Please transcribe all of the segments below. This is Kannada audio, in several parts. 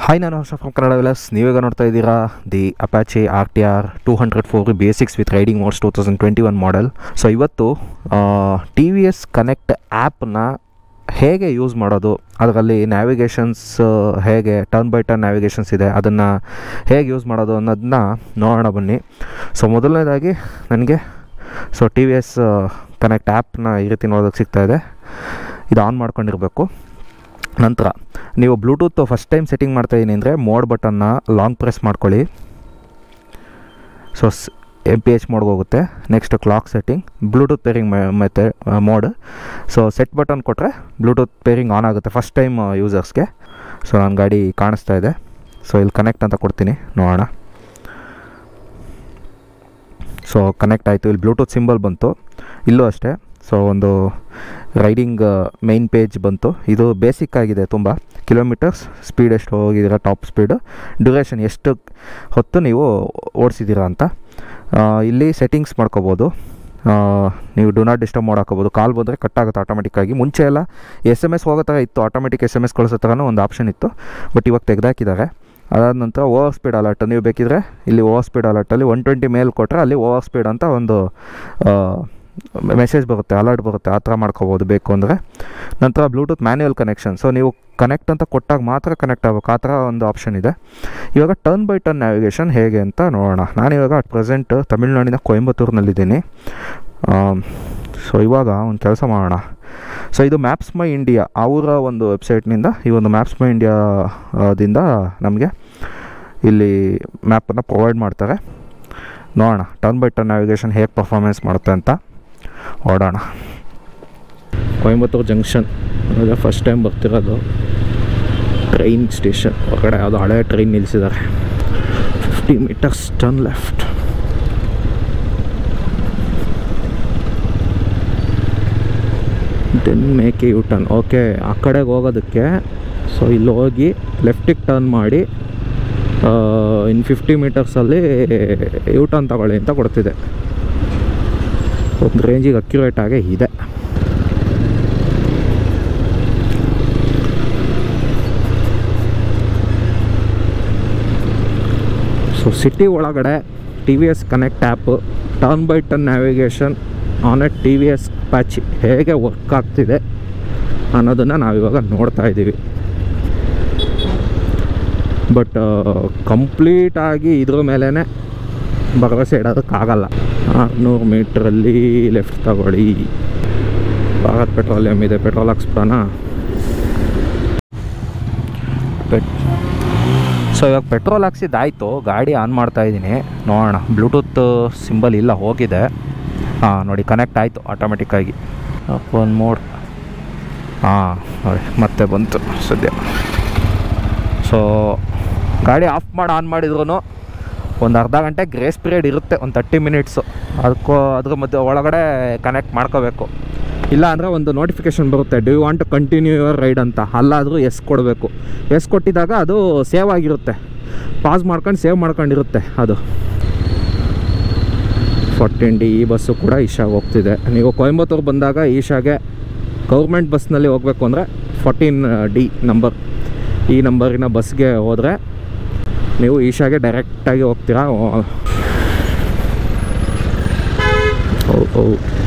ಹಾಯ್ ನಾನು ಹರ್ಷ ಫ್ರಮ್ ಕನ್ನಡ ವಿಲಾಸ್ ನೀವೀಗ ನೋಡ್ತಾ ಇದ್ದೀರಾ the Apache R T R two hundred four basics with riding modes two thousand twenty one model so ಇವತ್ತು ಟಿ ವಿ ಎಸ್ ಕನೆಕ್ಟ್ ಆ್ಯಪ್ನ ಹೇಗೆ ಯೂಸ್ ಮಾಡೋದು ಅದರಲ್ಲಿ ನ್ಯಾವಿಗೇಷನ್ಸ್ ಹೇಗೆ ಟರ್ನ್ ಬೈ ಟರ್ನ್ ನ್ಯಾವಿಗೇಷನ್ಸ್ ಇದೆ ಅದನ್ನು ಹೇಗೆ ಯೂಸ್ ಮಾಡೋದು ಅನ್ನೋದನ್ನ ನೋಡೋಣ ಬನ್ನಿ ಸೊ ಮೊದಲನೇದಾಗಿ ನನಗೆ so T V S connect ಆ್ಯಪ್ನ ಈ ರೀತಿ ನೋಡೋದಕ್ಕೆ ಸಿಗ್ತಾ ಇದೆ ಇದು ಆನ್ ಮಾಡ್ಕೊಂಡಿರಬೇಕು ನಂತರ ನೀವು ಬ್ಲೂಟೂತ್ ಫಸ್ಟ್ ಟೈಮ್ ಸೆಟ್ಟಿಂಗ್ ಮಾಡ್ತಾಯಿದ್ದೀನಿ ಅಂದರೆ ಮೋಡ್ ಬಟನ್ನ ಲಾಂಗ್ ಪ್ರೆಸ್ ಮಾಡ್ಕೊಳ್ಳಿ ಸೊ ಎಮ್ ಪಿ ಎಚ್ ಮೋಡ್ಗೆ ಹೋಗುತ್ತೆ next clock setting Bluetooth pairing ಮೆತೆ ಮೋಡ್ ಸೊ ಸೆಟ್ ಬಟನ್ ಕೊಟ್ಟರೆ ಬ್ಲೂಟೂತ್ ಪೇರಿಂಗ್ ಆನ್ ಆಗುತ್ತೆ ಫಸ್ಟ್ ಟೈಮ್ ಯೂಸರ್ಸ್ಗೆ ಸೊ ನನ್ನ ಗಾಡಿ ಕಾಣಿಸ್ತಾ ಇದೆ ಸೊ ಇಲ್ಲಿ ಕನೆಕ್ಟ್ ಅಂತ ಕೊಡ್ತೀನಿ ನೋಡೋಣ ಸೊ ಕನೆಕ್ಟ್ ಆಯಿತು ಇಲ್ಲಿ ಬ್ಲೂಟೂತ್ ಸಿಂಬಲ್ ಬಂತು ಇಲ್ಲೂ ಅಷ್ಟೇ ಸೊ ಒಂದು ರೈಡಿಂಗ್ ಮೈನ್ ಪೇಜ್ ಬಂತು ಇದು ಬೇಸಿಕ್ ಆಗಿದೆ ತುಂಬ ಕಿಲೋಮೀಟರ್ಸ್ ಸ್ಪೀಡ್ ಎಷ್ಟು ಹೋಗಿದ್ದೀರಾ ಟಾಪ್ ಸ್ಪೀಡು ಡ್ಯೂರೇಷನ್ ಎಷ್ಟು ಹೊತ್ತು ನೀವು ಓಡಿಸಿದ್ದೀರಾ ಅಂತ ಆ, ಇಲ್ಲಿ ಸೆಟ್ಟಿಂಗ್ಸ್ ಮಾಡ್ಕೋಬೋದು ಆ, ನೀವು ಡು ನಾಟ್ ಡಿಸ್ಟರ್ಬ್ ಮಾಡಿ ಹಾಕೋಬೋದು ಕಾಲ್ ಬಂದರೆ ಕಟ್ ಆಗುತ್ತೆ ಆಟೋಮೆಟಿಕ್ಕಾಗಿ ಮುಂಚೆ ಎಲ್ಲ ಎಸ್ ಎಮ್ ಎಸ್ ಹೋಗೋ ಥರ ಇತ್ತು ಆಟೋಮೆಟಿಕ್ ಎಸ್ ಎಮ್ ಎಸ್ ಕಳಿಸೋ ಥರನೂ ಒಂದು ಆಪ್ಷನ್ ಇತ್ತು ಬಟ್ ಇವಾಗ ತೆಗೆದಾಕಿದ್ದಾರೆ ಅದಾದ ನಂತರ ಓವರ್ ಸ್ಪೀಡ್ ಅಲರ್ಟ್ ನೀವು ಬೇಕಿದ್ರೆ ಇಲ್ಲಿ ಓವರ್ ಸ್ಪೀಡ್ ಅಲರ್ಟಲ್ಲಿ ಒನ್ ಟ್ವೆಂಟಿ ಮೇಲ್ ಕೊಟ್ಟರೆ ಅಲ್ಲಿ ಓವರ್ ಸ್ಪೀಡ್ ಅಂತ ಒಂದು ಮೆಸೇಜ್ ಬರುತ್ತೆ ಅಲರ್ಟ್ ಬರುತ್ತೆ ಆ ಥರ ಮಾಡ್ಕೋಬೋದು ಬೇಕು ಅಂದರೆ ನಂತರ ಬ್ಲೂಟೂತ್ ಮ್ಯಾನ್ಯುವಲ್ ಕನೆಕ್ಷನ್ ಸೊ ನೀವು ಕನೆಕ್ಟ್ ಅಂತ ಕೊಟ್ಟಾಗ ಮಾತ್ರ ಕನೆಕ್ಟ್ ಆಗಬೇಕು ಆ ಥರ ಒಂದು ಆಪ್ಷನ್ ಇದೆ ಇವಾಗ ಟರ್ನ್ ಬೈ ಟರ್ನ್ ನ್ಯಾವಿಗೇಷನ್ ಹೇಗೆ ಅಂತ ನೋಡೋಣ ನಾನಿವಾಗ ಅಟ್ ಪ್ರೆಸೆಂಟ್ ತಮಿಳ್ನಾಡಿನ ಕೊಯಂಬತ್ತೂರಿನಲ್ಲಿದ್ದೀನಿ ಸೊ ಇವಾಗ ಒಂದು ಕೆಲಸ ಮಾಡೋಣ ಸೊ ಇದು ಮ್ಯಾಪ್ಸ್ ಮೈ ಇಂಡಿಯಾ ಅವರ ಒಂದು ವೆಬ್ಸೈಟ್ನಿಂದ ಈ ಒಂದು ಮ್ಯಾಪ್ಸ್ ಮೈ ಇಂಡಿಯಾ ದಿಂದ ನಮಗೆ ಇಲ್ಲಿ ಮ್ಯಾಪನ್ನು ಪ್ರೊವೈಡ್ ಮಾಡ್ತಾರೆ ನೋಡೋಣ ಟರ್ನ್ ಬೈ ಟರ್ನ್ ನ್ಯಾವಿಗೇಷನ್ ಹೇಗೆ ಪರ್ಫಾರ್ಮೆನ್ಸ್ ಮಾಡುತ್ತೆ ಅಂತ ಓಡೋಣ ಕೊಯಂಬತ್ತೂರು ಜಂಕ್ಷನ್ ಇವಾಗ ಫಸ್ಟ್ ಟೈಮ್ ಬರ್ತಿರೋದು ಟ್ರೈನ್ ಸ್ಟೇಷನ್ ಹೊರಗಡೆ ಯಾವುದೋ ಹಳೆ ಟ್ರೈನ್ ನಿಲ್ಲಿಸಿದ್ದಾರೆ fifty metres turn left then make U turn okay ಆ ಕಡೆಗೆ ಹೋಗೋದಕ್ಕೆ ಸೊ ಇಲ್ಲಿ ಹೋಗಿ ಲೆಫ್ಟಿಗೆ ಟರ್ನ್ ಮಾಡಿ ಇನ್ನು ಫಿಫ್ಟಿ ಮೀಟರ್ಸಲ್ಲಿ ಯು ಟರ್ನ್ ತಗೊಳ್ಳಿ ಅಂತ ಕೊಡ್ತಿದೆ ಒಂದು ರೇಂಜಿಗೆ ಅಕ್ಯುರೇಟ್ ಆಗೇ ಇದೆ ಸೊ ಸಿಟಿ ಒಳಗಡೆ T V S connect app turn by turn navigation on A T V S patch ಹೇಗೆ ವರ್ಕ್ ಆಗ್ತಿದೆ ಅನ್ನೋದನ್ನು ನಾವಿವಾಗ ನೋಡ್ತಾ ಇದ್ದೀವಿ ಬಟ್ ಕಂಪ್ಲೀಟಾಗಿ ಇದ್ರ ಮೇಲೇ ಭರವಸೆ ಇಡೋದಕ್ಕಾಗಲ್ಲ ಆರುನೂರು ಮೀಟ್ರಲ್ಲಿ ಲೆಫ್ಟ್ ತಗೊಳ್ಳಿ ಭಾರತ್ ಪೆಟ್ರೋಲಿಯಂ ಇದೆ ಪೆಟ್ರೋಲ್ ಹಾಕ್ಸ್ಬಿಡೋಣ ಪೆಟ್ ಸೊ ಇವಾಗ ಪೆಟ್ರೋಲ್ ಹಾಕ್ಸಿದ್ದಾಯಿತು ಗಾಡಿ ಆನ್ ಮಾಡ್ತಾ ಇದ್ದೀನಿ ನೋಡೋಣ ಬ್ಲೂಟೂತ್ ಸಿಂಬಲ್ ಇಲ್ಲ ಹೋಗಿದೆ ಹಾಂ ನೋಡಿ ಕನೆಕ್ಟ್ ಆಯಿತು ಆಟೋಮೆಟಿಕ್ಕಾಗಿ ಒಂದು ಮೋಡ್ ಹಾಂ ನೋಡಿ ಮತ್ತೆ ಬಂತು ಸದ್ಯ ಸೊ ಗಾಡಿ ಆಫ್ ಮಾಡಿ ಆನ್ ಮಾಡಿದ್ರು ಒಂದು ಅರ್ಧ ಗಂಟೆ ಗ್ರೇಸ್ ಪೀರಿಯಡ್ ಇರುತ್ತೆ ಒಂದು ತರ್ಟಿ ಮಿನಿಟ್ಸು ಅದಕ್ಕೂ ಅದ್ರ ಮಧ್ಯೆ ಒಳಗಡೆ ಕನೆಕ್ಟ್ ಮಾಡ್ಕೋಬೇಕು ಇಲ್ಲ ಅಂದರೆ ಒಂದು ನೋಟಿಫಿಕೇಷನ್ ಬರುತ್ತೆ do you want to continue your ride ಅಂತ ಅಲ್ಲಾದರೂ ಎಸ್ ಕೊಡಬೇಕು ಎಸ್ ಕೊಟ್ಟಿದಾಗ ಅದು ಸೇವ್ ಆಗಿರುತ್ತೆ ಪಾಸ್ ಮಾಡ್ಕೊಂಡು ಸೇವ್ ಮಾಡ್ಕೊಂಡಿರುತ್ತೆ ಅದು ಫೋರ್ಟೀನ್ ಡಿ ಈ ಬಸ್ಸು ಕೂಡ ಈಶಾಗೆ ಹೋಗ್ತಿದೆ ನೀವು ಕೊಯಂಬತ್ತೂರು ಬಂದಾಗ ಈಶಾಗೆ ಗೌರ್ಮೆಂಟ್ ಬಸ್ನಲ್ಲಿ ಹೋಗಬೇಕು ಅಂದರೆ ಫೋರ್ಟೀನ್ ಡಿ ನಂಬರ್ ಈ ನಂಬರಿನ ಬಸ್ಗೆ ಹೋದರೆ ನೀವು ಈಶಾಗೆ ಡೈರೆಕ್ಟಾಗಿ ಹೋಗ್ತೀರಾ ಓ- ಓ ಓ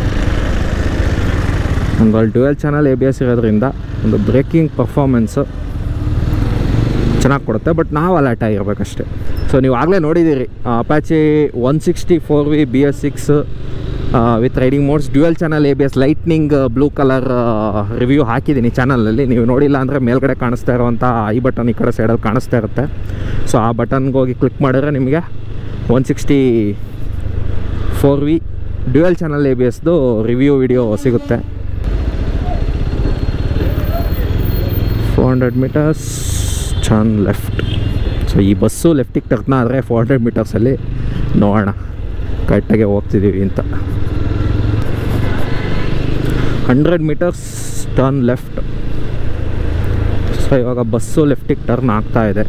ಒಂದು ಅಲ್ಲಿ dual channel A B S ಇರೋದ್ರಿಂದ ಒಂದು ಬ್ರೇಕಿಂಗ್ ಪರ್ಫಾರ್ಮೆನ್ಸು ಚೆನ್ನಾಗಿ ಕೊಡುತ್ತೆ ಬಟ್ ನಾವು ಅಲರ್ಟ್ ಆಗಿರ್ಬೇಕಷ್ಟೆ ಸೊ ನೀವು ಆಗಲೇ ನೋಡಿದ್ದೀರಿ Apache one sixty four V B S six with riding modes dual channel A B S lightning blue colour review ಹಾಕಿದ್ದೀನಿ ಚಾನಲಲ್ಲಿ ನೀವು ನೋಡಿಲ್ಲ ಅಂದರೆ ಮೇಲ್ಗಡೆ ಕಾಣಿಸ್ತಾ ಇರೋವಂಥ ಐ ಬಟನ್ ಈ ಕಡೆ ಸೈಡಲ್ಲಿ ಕಾಣಿಸ್ತಾ ಇರುತ್ತೆ ಸೊ ಆ ಬಟನ್ಗೆ ಹೋಗಿ ಕ್ಲಿಕ್ ಮಾಡಿದ್ರೆ ನಿಮಗೆ one sixty four V dual channel A B ಎಸ್ದು ರಿವ್ಯೂ ವಿಡಿಯೋ ಸಿಗುತ್ತೆ four hundred metres turn left so ಈ ಬಸ್ಸು ಲೆಫ್ಟಿಗೆ ಟರ್ನ್ ಆದರೆ ಫೋರ್ ಹಂಡ್ರೆಡ್ ಮೀಟರ್ಸಲ್ಲಿ ನೋಡೋಣ ಕರೆಕ್ಟಾಗಿ ಹೋಗ್ತಿದ್ದೀವಿ ಅಂತ hundred metres turn left so ಇವಾಗ ಬಸ್ಸು ಲೆಫ್ಟಿಗೆ ಟರ್ನ್ ಆಗ್ತಾ ಇದೆ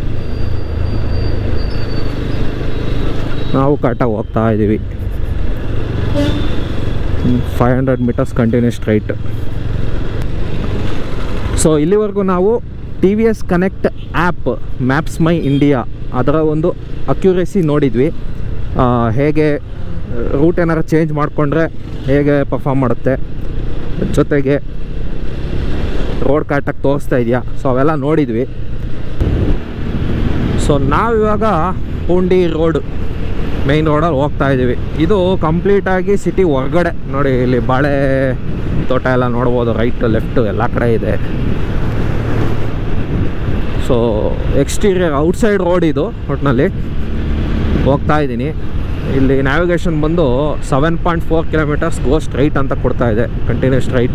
ನಾವು ಕರೆಕ್ಟಾಗಿ ಹೋಗ್ತಾ ಇದ್ದೀವಿ five hundred metres continues straight so ಇಲ್ಲಿವರೆಗೂ ನಾವು T V S connect app maps my India ಅದರ ಒಂದು ಅಕ್ಯುರೇಸಿ ನೋಡಿದ್ವಿ ಆ, ಹೇಗೆ ರೂಟ್ ಏನಾರು ಚೇಂಜ್ ಮಾಡಿಕೊಂಡ್ರೆ ಹೇಗೆ ಪರ್ಫಾರ್ಮ್ ಮಾಡುತ್ತೆ ಜೊತೆಗೆ ರೋಡ್ ಕರೆಕ್ಟಾಗಿ ತೋರಿಸ್ತಾ ಇದೆಯಾ ಸೊ ಅವೆಲ್ಲ ನೋಡಿದ್ವಿ ಸೊ ನಾವಿವಾಗ ಪೂಂಡಿ ರೋಡ್ ಮೇಯ್ನ್ ರೋಡಲ್ಲಿ ಹೋಗ್ತಾ ಇದ್ದೀವಿ ಇದು ಕಂಪ್ಲೀಟಾಗಿ ಸಿಟಿ ಹೊರಗಡೆ ನೋಡಿ ಇಲ್ಲಿ ಬಾಳೆ ತೋಟ ಎಲ್ಲ ನೋಡ್ಬೋದು ರೈಟ್ ಲೆಫ್ಟ್ ಎಲ್ಲ ಕಡೆ ಇದೆ ಸೊ ಎಕ್ಸ್ಟೀರಿಯರ್ ಔಟ್ಸೈಡ್ ರೋಡ್ ಇದು ಒಟ್ಟಿನಲ್ಲಿ ಹೋಗ್ತಾ ಇದ್ದೀನಿ ಇಲ್ಲಿ ನ್ಯಾವಿಗೇಷನ್ ಬಂದು seven point four kilometres go straight ಅಂತ ಕೊಡ್ತಾ ಇದೆ ಕಂಟಿನ್ಯೂ ಸ್ಟ್ರೈಟ್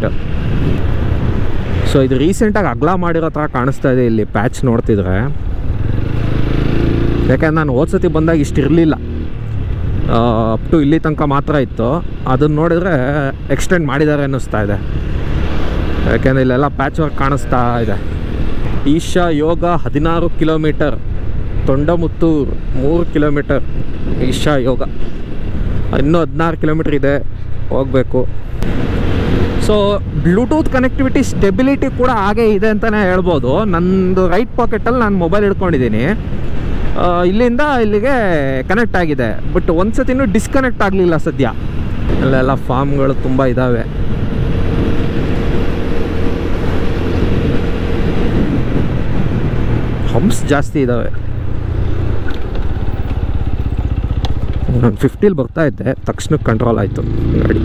ಸೊ ಇದು ರೀಸೆಂಟಾಗಿ ಅಗ್ಲ ಮಾಡಿರೋ ಥರ ಕಾಣಿಸ್ತಾ ಇದೆ ಇಲ್ಲಿ ಪ್ಯಾಚ್ ನೋಡ್ತಿದ್ರೆ ಯಾಕಂದ್ರೆ ನಾನು ಹೋದ್ಸತಿ ಬಂದಾಗ ಇಷ್ಟು ಇರಲಿಲ್ಲ ಅಪ್ ಟು ಇಲ್ಲಿ ತನಕ ಮಾತ್ರ ಇತ್ತು ಅದನ್ನು ನೋಡಿದರೆ ಎಕ್ಸ್ಟೆಂಡ್ ಮಾಡಿದ್ದಾರೆ ಅನ್ನಿಸ್ತಾ ಇದೆ ಯಾಕೆಂದರೆ ಇಲ್ಲೆಲ್ಲ ಪ್ಯಾಚ್ ವರ್ಕ್ ಕಾಣಿಸ್ತಾ ಇದೆ ಈಶಾ ಯೋಗ ಹದಿನಾರು ಕಿಲೋಮೀಟರ್ ತೊಂಡಮುತ್ತೂರು ಮೂರು ಕಿಲೋಮೀಟರ್ ಈಶಾ ಯೋಗ ಇನ್ನೂ ಹದಿನಾರು ಕಿಲೋಮೀಟ್ರ್ ಇದೆ ಹೋಗಬೇಕು ಸೊ ಬ್ಲೂಟೂತ್ ಕನೆಕ್ಟಿವಿಟಿ ಸ್ಟೆಬಿಲಿಟಿ ಕೂಡ ಹಾಗೆ ಇದೆ ಅಂತಲೇ ಹೇಳ್ಬೋದು ನಂದು ರೈಟ್ ಪಾಕೆಟಲ್ಲಿ ನಾನು ಮೊಬೈಲ್ ಹಿಡ್ಕೊಂಡಿದ್ದೀನಿ ಆ, ಇಲ್ಲಿಂದ ಇಲ್ಲಿಗೆ ಕನೆಕ್ಟ್ ಆಗಿದೆ ಬಟ್ ಒಂದು ಸತಿನೂ ಡಿಸ್ಕನೆಕ್ಟ್ ಆಗಲಿಲ್ಲ ಸದ್ಯ ಅಲ್ಲೆಲ್ಲ ಫಾರ್ಮ್ಗಳು ತುಂಬ ಇದ್ದಾವೆ ಹಂಪ್ಸ್ ಜಾಸ್ತಿ ಇದ್ದಾವೆ ನಾನು ಫಿಫ್ಟಿಲಿ ಬರ್ತಾ ಇದ್ದೆ ತಕ್ಷಣಕ್ಕೆ ಕಂಟ್ರೋಲ್ ಆಯಿತು ಗಾಡಿ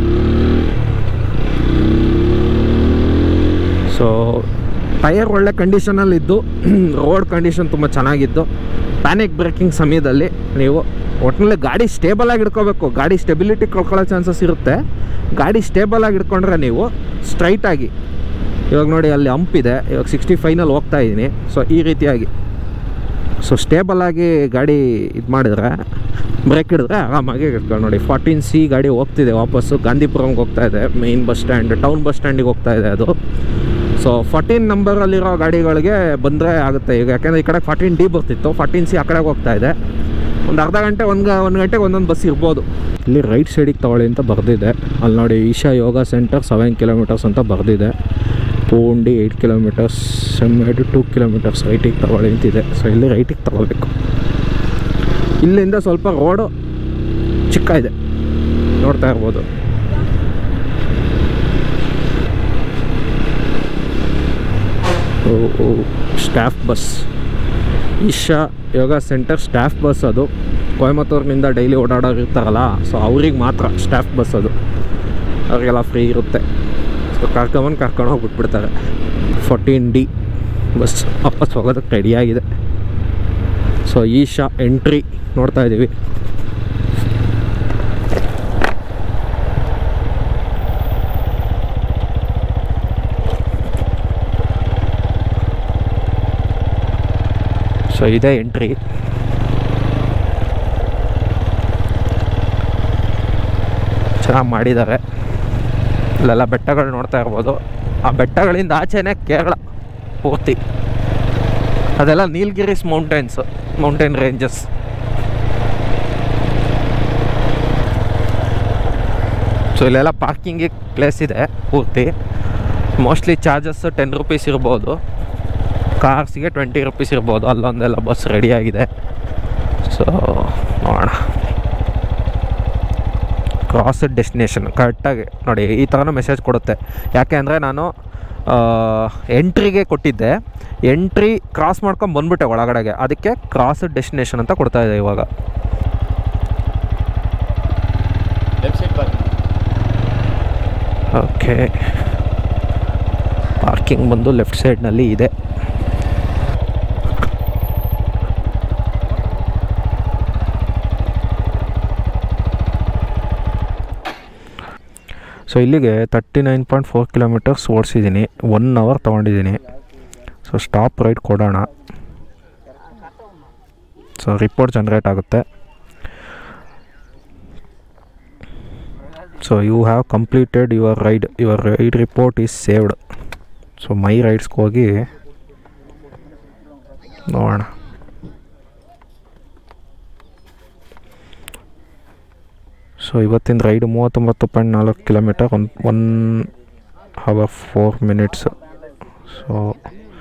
ಸೊ ಟೈರ್ ಒಳ್ಳೆ ಕಂಡೀಷನಲ್ಲಿದ್ದು ರೋಡ್ ಕಂಡೀಷನ್ ತುಂಬ ಚೆನ್ನಾಗಿದ್ದು ಪ್ಯಾನಿಕ್ ಬ್ರೇಕಿಂಗ್ ಸಮಯದಲ್ಲಿ ನೀವು ಒಟ್ಟಿನಲ್ಲಿ ಗಾಡಿ ಸ್ಟೇಬಲ್ ಆಗಿ ಇಟ್ಕೋಬೇಕು ಗಾಡಿ ಸ್ಟೆಬಿಲಿಟಿ ಕಳ್ಕೊಳ್ಳೋ ಚಾನ್ಸಸ್ ಇರುತ್ತೆ ಗಾಡಿ ಸ್ಟೇಬಲ್ ಆಗಿ ಇಟ್ಕೊಂಡ್ರೆ ನೀವು ಸ್ಟ್ರೈಟಾಗಿ ಇವಾಗ ನೋಡಿ ಅಲ್ಲಿ ಹಂಪ್ ಇದೆ ಇವಾಗ ಸಿಕ್ಸ್ಟಿ ಫೈನಲ್ಲಿ ಹೋಗ್ತಾ ಇದ್ದೀನಿ ಸೊ ಈ ರೀತಿಯಾಗಿ ಸೊ ಸ್ಟೇಬಲ್ ಆಗಿ ಗಾಡಿ ಇದು ಮಾಡಿದ್ರೆ ಬ್ರೇಕ್ ಹಿಡಿದ್ರೆ ಆರಾಮಾಗಿ ಇಟ್ಕೊಂಡು ನೋಡಿ ಫಾರ್ಟೀನ್ ಸಿ ಗಾಡಿ ಹೋಗ್ತಿದೆ ವಾಪಸ್ಸು ಗಾಂಧಿಪುರಂಗೆ ಹೋಗ್ತಾ ಇದೆ main bus stand town bus ಸ್ಟ್ಯಾಂಡಿಗೆ ಹೋಗ್ತಾ ಇದೆ ಅದು ಸೊ ಫಾರ್ಟೀನ್ ನಂಬರಲ್ಲಿರೋ ಗಾಡಿಗಳಿಗೆ ಬಂದರೆ ಆಗುತ್ತೆ ಈಗ ಯಾಕೆಂದರೆ ಈ ಕಡೆ ಫಾರ್ಟೀನ್ ಡಿ ಬರ್ತಿತ್ತು ಫಾರ್ಟೀನ್ ಸಿ ಆ ಕಡೆಗೆ ಹೋಗ್ತಾ ಇದೆ ಒಂದು ಅರ್ಧ ಗಂಟೆ ಒಂದು ಒಂದು ಗಂಟೆಗೆ ಒಂದೊಂದು ಬಸ್ ಇರ್ಬೋದು ಇಲ್ಲಿ ರೈಟ್ ಸೈಡಿಗೆ ತಗೊಳ್ಳಿ ಅಂತ ಬರೆದಿದೆ ಅಲ್ಲಿ ನೋಡಿ Isha Yoga centre seven kilometres ಅಂತ ಬರೆದಿದೆ Poondi eight kilometres Semmedu two kilometres ರೈಟಿಗೆ ತಗೊಳ್ಳಿ ಅಂತಿದೆ ಸೊ ಇಲ್ಲಿ ರೈಟಿಗೆ ತಗೋಬೇಕು ಇಲ್ಲಿಂದ ಸ್ವಲ್ಪ ರೋಡು ಚಿಕ್ಕ ಇದೆ ನೋಡ್ತಾ ಇರ್ಬೋದು ಓ ಓ staff bus Isha Yoga centre staff bus ಅದು ಕೊಯಮತ್ತೂರಿನಿಂದ ಡೈಲಿ ಓಡಾಡೋರು ಇರ್ತಾರಲ್ಲ ಸೊ ಅವ್ರಿಗೆ ಮಾತ್ರ ಸ್ಟಾಫ್ ಬಸ್ ಅದು ಅವರಿಗೆಲ್ಲ ಫ್ರೀ ಇರುತ್ತೆ ಸೊ ಕರ್ಕೊಂಬಂದು ಕರ್ಕೊಂಡು ಹೋಗ್ಬಿಟ್ಬಿಡ್ತಾರೆ ಫೋರ್ಟೀನ್ ಡಿ ಬಸ್ ವಾಪಸ್ ಹೋಗೋದಕ್ಕೆ ರೆಡಿಯಾಗಿದೆ ಸೊ ಈಶಾ ಎಂಟ್ರಿ ನೋಡ್ತಾ ಇದ್ದೀವಿ ಸೊ ಇದೇ ಎಂಟ್ರಿ ಚೆನ್ನಾಗಿ ಮಾಡಿದ್ದಾರೆ ಇಲ್ಲೆಲ್ಲ ಬೆಟ್ಟಗಳು ನೋಡ್ತಾ ಇರ್ಬೋದು ಆ ಬೆಟ್ಟಗಳಿಂದ ಆಚೆನೇ ಕೇರಳ ಪೂರ್ತಿ ಅದೆಲ್ಲ Nilgiris mountains mountain ranges so ಇಲ್ಲೆಲ್ಲ ಪಾರ್ಕಿಂಗಿಗೆ ಪ್ಲೇಸ್ ಇದೆ ಪೂರ್ತಿ ಮೋಸ್ಟ್ಲಿ ಚಾರ್ಜಸ್ ಟೆನ್ ರುಪೀಸ್ ಇರ್ಬೋದು ಕಾರ್ಸ್ಗೆ ಟ್ವೆಂಟಿ ರುಪೀಸ್ ಇರ್ಬೋದು ಅಲ್ಲೊಂದೆಲ್ಲ ಬಸ್ ರೆಡಿಯಾಗಿದೆ ಸೊ ನೋಡೋಣ ಕ್ರಾಸ್ ಡೆಸ್ಟಿನೇಷನ್ ಕರೆಕ್ಟಾಗಿ ನೋಡಿ ಈ ಥರನೂ ಮೆಸೇಜ್ ಕೊಡುತ್ತೆ ಯಾಕೆ ಅಂದರೆ ನಾನು ಎಂಟ್ರಿಗೆ ಕೊಟ್ಟಿದ್ದೆ ಎಂಟ್ರಿ ಕ್ರಾಸ್ ಮಾಡ್ಕೊಂಡು ಬಂದ್ಬಿಟ್ಟೆ ಒಳಗಡೆಗೆ ಅದಕ್ಕೆ ಕ್ರಾಸ್ ಡೆಸ್ಟಿನೇಷನ್ ಅಂತ ಕೊಡ್ತಾ ಇದೆ ಇವಾಗ left side parking okay parking ಬಂದು ಲೆಫ್ಟ್ ಸೈಡ್ನಲ್ಲಿ ಇದೆ ಸೊ ಇಲ್ಲಿಗೆ thirty nine point four kilometres ಓಡಿಸಿದ್ದೀನಿ ಒನ್ ಅವರ್ ತೊಗೊಂಡಿದ್ದೀನಿ ಸೊ ಸ್ಟಾಪ್ ರೈಟ್ ಕೊಡೋಣ ಸೊ ರಿಪೋರ್ಟ್ ಜನ್ರೇಟ್ ಆಗುತ್ತೆ so you have completed your ride your ride report is saved so my ರೈಡ್ಸ್ಗೆ ಹೋಗಿ ನೋಡೋಣ ಸೊ ಇವತ್ತಿನ ರೈಡ್ ಮೂವತ್ತೊಂಬತ್ತು ಪಾಯಿಂಟ್ ನಾಲ್ಕು kilometre one one hour four minutes so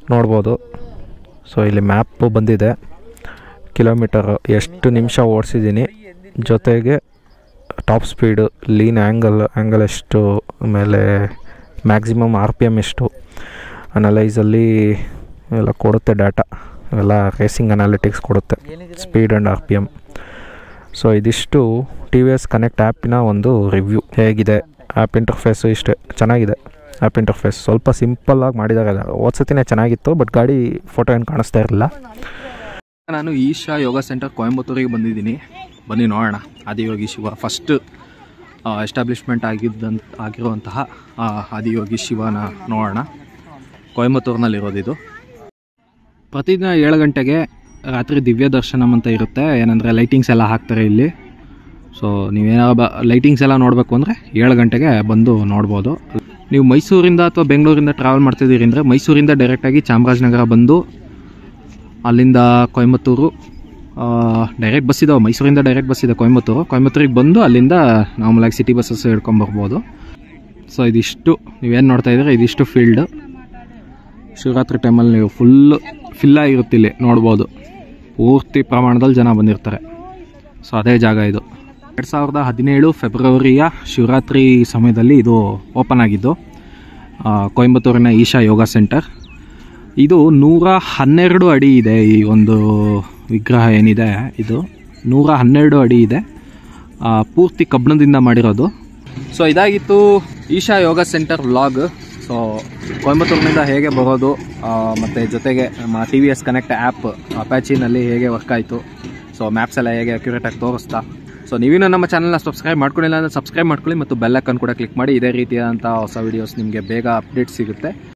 ನೋಡ್ಬೋದು ಸೊ ಇಲ್ಲಿ ಮ್ಯಾಪ್ ಬಂದಿದೆ ಕಿಲೋಮೀಟರ್ ಎಷ್ಟು ನಿಮಿಷ ಓಡಿಸಿದ್ದೀನಿ ಜೊತೆಗೆ top speed lean angle angle ಎಷ್ಟು ಆಮೇಲೆ ಮ್ಯಾಕ್ಸಿಮಮ್ ಆರ್ ಪಿ ಎಮ್ ಎಷ್ಟು ಅನಲೈಸಲ್ಲಿ ಎಲ್ಲ ಕೊಡುತ್ತೆ ಡಾಟಾ ಎಲ್ಲ ರೇಸಿಂಗ್ ಅನಾಲಿಟಿಕ್ಸ್ ಕೊಡುತ್ತೆ speed and R P M so ಇದಿಷ್ಟು ಟಿ ವಿ ಎಸ್ ಕನೆಕ್ಟ್ ಆ್ಯಪಿನ ಒಂದು ರಿವ್ಯೂ ಹೇಗಿದೆ ಆ್ಯಪ್ ಇಂಟರ್ಫೇಸು ಇಷ್ಟೇ ಚೆನ್ನಾಗಿದೆ ಆ್ಯಪ್ ಇಂಟರ್ಫೇಸ್ ಸ್ವಲ್ಪ ಸಿಂಪಲ್ಲಾಗಿ ಮಾಡಿದ್ದಾರೆ ಓದ್ಸತಿನೇ ಚೆನ್ನಾಗಿತ್ತು ಬಟ್ ಗಾಡಿ ಫೋಟೋ ಏನು ಕಾಣಿಸ್ತಾ ಇರಲಿಲ್ಲ ನಾನು ಈಶಾ ಯೋಗ ಸೆಂಟರ್ ಕೊಯಂಬತ್ತೂರಿಗೆ ಬಂದಿದ್ದೀನಿ ಬನ್ನಿ ನೋಡೋಣ ಆದಿಯೋಗಿ ಶಿವ ಫಸ್ಟ್ ಎಸ್ಟಾಬ್ಲಿಷ್ಮೆಂಟ್ ಆಗಿದ್ದಂತ ಆಗಿರುವಂತಹ ಆ, ಆದಿಯೋಗಿ ಶಿವನ ನೋಡೋಣ ಕೊಯಂಬತ್ತೂರಿನಲ್ಲಿರೋದಿದು ಪ್ರತಿದಿನ ಏಳು ಗಂಟೆಗೆ ರಾತ್ರಿ ದಿವ್ಯ ದರ್ಶನಂ ಅಂತ ಇರುತ್ತೆ ಏನಂದರೆ ಲೈಟಿಂಗ್ಸ್ ಎಲ್ಲ ಹಾಕ್ತಾರೆ ಇಲ್ಲಿ ಸೊ ನೀವೇನಾದ್ರು ಬ ಲೈಟಿಂಗ್ಸ್ ಎಲ್ಲ ನೋಡಬೇಕು ಅಂದರೆ ಏಳು ಗಂಟೆಗೆ ಬಂದು ನೋಡ್ಬೋದು ನೀವು ಮೈಸೂರಿಂದ ಅಥವಾ ಬೆಂಗಳೂರಿಂದ ಟ್ರಾವೆಲ್ ಮಾಡ್ತಿದ್ದೀರಿ ಅಂದರೆ ಮೈಸೂರಿಂದ ಡೈರೆಕ್ಟಾಗಿ ಚಾಮರಾಜನಗರ ಬಂದು ಅಲ್ಲಿಂದ ಕೊಯಂಬತ್ತೂರು ಡೈರೆಕ್ಟ್ ಬಸ್ ಇದಾವೆ ಮೈಸೂರಿಂದ ಡೈರೆಕ್ಟ್ ಬಸ್ ಇದೆ ಕೊಯಂಬತ್ತೂರು ಕೊಯಂಬತ್ತೂರಿಗೆ ಬಂದು ಅಲ್ಲಿಂದ ನಾರ್ಮಲಾಗಿ ಸಿಟಿ ಬಸ್ಸಸ್ ಹಿಡ್ಕೊಂಬರ್ಬೋದು ಸೊ ಇದಿಷ್ಟು ನೀವೇನು ನೋಡ್ತಾ ಇದ್ದೀರಾ ಇದಿಷ್ಟು ಫೀಲ್ಡ್ ಶಿವರಾತ್ರಿ ಟೈಮಲ್ಲಿ ನೀವು ಫುಲ್ಲು ಫಿಲ್ಲಾಗಿರುತ್ತೆ ಇಲ್ಲಿ ನೋಡ್ಬೋದು ಪೂರ್ತಿ ಪ್ರಮಾಣದಲ್ಲಿ ಜನ ಬಂದಿರ್ತಾರೆ ಸೊ ಅದೇ ಜಾಗ ಇದು ಎರಡು ಸಾವಿರದ ಹದಿನೇಳು ಫೆಬ್ರವರಿಯ ಶಿವರಾತ್ರಿ ಸಮಯದಲ್ಲಿ ಇದು ಓಪನ್ ಆಗಿದ್ದು ಆ, ಕೊಯಂಬತ್ತೂರಿನ ಈಶಾ ಯೋಗ ಸೆಂಟರ್ ಇದು ನೂರ ಹನ್ನೆರಡು ಅಡಿ ಇದೆ ಈ ಒಂದು ವಿಗ್ರಹ ಏನಿದೆ ಇದು ನೂರ ಹನ್ನೆರಡು ಅಡಿ ಇದೆ ಆ, ಪೂರ್ತಿ ಕಬ್ಬಣದಿಂದ ಮಾಡಿರೋದು ಸೊ ಇದಾಗಿತ್ತು Isha Yoga centre vlog so ಕೊಯಂಬತ್ತೂರಿನಿಂದ ಹೇಗೆ ಬರೋದು ಆ, ಮತ್ತೆ ಜೊತೆಗೆ ನಮ್ಮ T V S connect app ಅಪ್ಯಾಚಿನಲ್ಲಿ ಹೇಗೆ ವರ್ಕ್ ಆಯಿತು ಸೊ ಮ್ಯಾಪ್ಸ್ ಎಲ್ಲ ಹೇಗೆ ಅಕ್ಯುರೇಟಾಗಿ ತೋರಿಸ್ತಾ ಸೊ ನೀವಿನ್ನೂ ನಮ್ಮ ಚಾನಲ್ನ ಸಬ್ಸ್ಕ್ರೈಬ್ ಮಾಡ್ಕೊಂಡಿಲ್ಲ ಅಂದರೆ ಸಬ್ಸ್ಕ್ರೈಬ್ ಮಾಡ್ಕೊಳ್ಳಿ ಮತ್ತು ಬೆಲ್ಲಕ್ಕನ್ನು ಕೂಡ ಕ್ಲಿಕ್ ಮಾಡಿ ಇದೇ ರೀತಿಯಾದಂಥ ಹೊಸ ವೀಡಿಯೋಸ್ ನಿಮಗೆ ಬೇಗ ಅಪ್ಡೇಟ್ ಸಿಗುತ್ತೆ